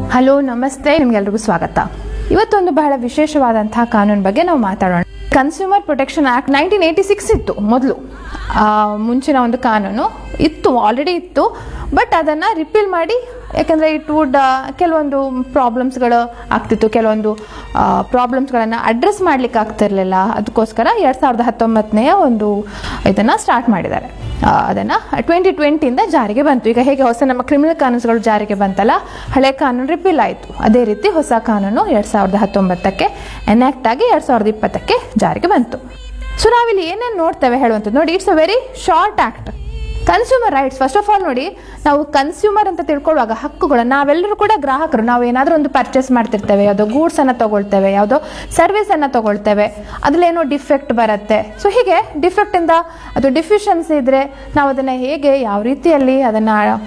hello ನಮಸ್ತೆ ನಿಮ್ಗೆಲ್ರಿಗೂ ಸ್ವಾಗತ ಇವತ್ತೊಂದು ಬಹಳ ವಿಶೇಷವಾದಂತಹ ಕಾನೂನು ಬಗ್ಗೆ ನಾವು ಮಾತಾಡೋಣ consumer protection act nineteen eighty six ಇತ್ತು ಮೊದಲು ಮುಂಚಿನ ಒಂದು ಕಾನೂನು ಇತ್ತು ಆಲ್ರೆಡಿ ಇತ್ತು ಬಟ್ ಅದನ್ನು ರಿಪೀಲ್ ಮಾಡಿ ಯಾಕಂದರೆ ಇಟ್ ವುಡ್ ಕೆಲವೊಂದು ಪ್ರಾಬ್ಲಮ್ಸ್ಗಳು ಆಗ್ತಿತ್ತು ಕೆಲವೊಂದು ಪ್ರಾಬ್ಲಮ್ಸ್ಗಳನ್ನು ಅಡ್ರೆಸ್ ಮಾಡ್ಲಿಕ್ಕೆ ಆಗ್ತಿರ್ಲಿಲ್ಲ ಅದಕ್ಕೋಸ್ಕರ ಎರಡು ಸಾವಿರದ ಹತ್ತೊಂಬತ್ತನೆಯ ಒಂದು ಇದನ್ನು ಸ್ಟಾರ್ಟ್ ಮಾಡಿದ್ದಾರೆ ಆ, ಅದನ್ನ ಟ್ವೆಂಟಿ ಟ್ವೆಂಟಿಯಿಂದ ಜಾರಿಗೆ ಬಂತು ಈಗ ಹೇಗೆ ಹೊಸ ನಮ್ಮ ಕ್ರಿಮಿನಲ್ ಕಾನೂನುಗಳು ಜಾರಿಗೆ ಬಂತಲ್ಲ ಹಳೆ ಕಾನೂನು ರಿಪೀಲ್ ಆಯಿತು ಅದೇ ರೀತಿ ಹೊಸ ಕಾನೂನು ಎರಡು ಸಾವಿರದ ಹತ್ತೊಂಬತ್ತಕ್ಕೆ ಎನ್ಯಾಕ್ಟ್ ಆಗಿ ಎರಡು ಸಾವಿರದ ಇಪ್ಪತ್ತಕ್ಕೆ ಜಾರಿಗೆ ಬಂತು ಸೊ ನಾವಿಲ್ಲಿ ಏನೇನು ನೋಡ್ತೇವೆ ಹೇಳುವಂಥದ್ದು ನೋಡಿ it's a very short act consumer rights first of all ನೋಡಿ ನಾವು ಕನ್ಸ್ಯೂಮರ್ ಅಂತ ತಿಳ್ಕೊಳ್ಳುವಾಗ ಹಕ್ಕುಗಳು ನಾವೆಲ್ಲರೂ ಕೂಡ ಗ್ರಾಹಕರು ನಾವು ಏನಾದರೂ ಒಂದು ಪರ್ಚೇಸ್ ಮಾಡ್ತಿರ್ತೇವೆ ಯಾವುದೋ ಗೂಡ್ಸ್ ಅನ್ನ ತಗೊಳ್ತೇವೆ ಯಾವುದೋ ಸರ್ವಿಸ್ ಅನ್ನ ತಗೊಳ್ತೇವೆ ಅದ್ರಲ್ಲೇನೋ ಡಿಫೆಕ್ಟ್ ಬರುತ್ತೆ ಸೊ ಹೀಗೆ ಡಿಫೆಕ್ಟ್ ಇಂದ ಅದು ಡಿಫಿಷಿಯನ್ಸಿ ಇದ್ರೆ ನಾವು ಅದನ್ನ ಹೇಗೆ ಯಾವ ರೀತಿಯಲ್ಲಿ ಅದನ್ನ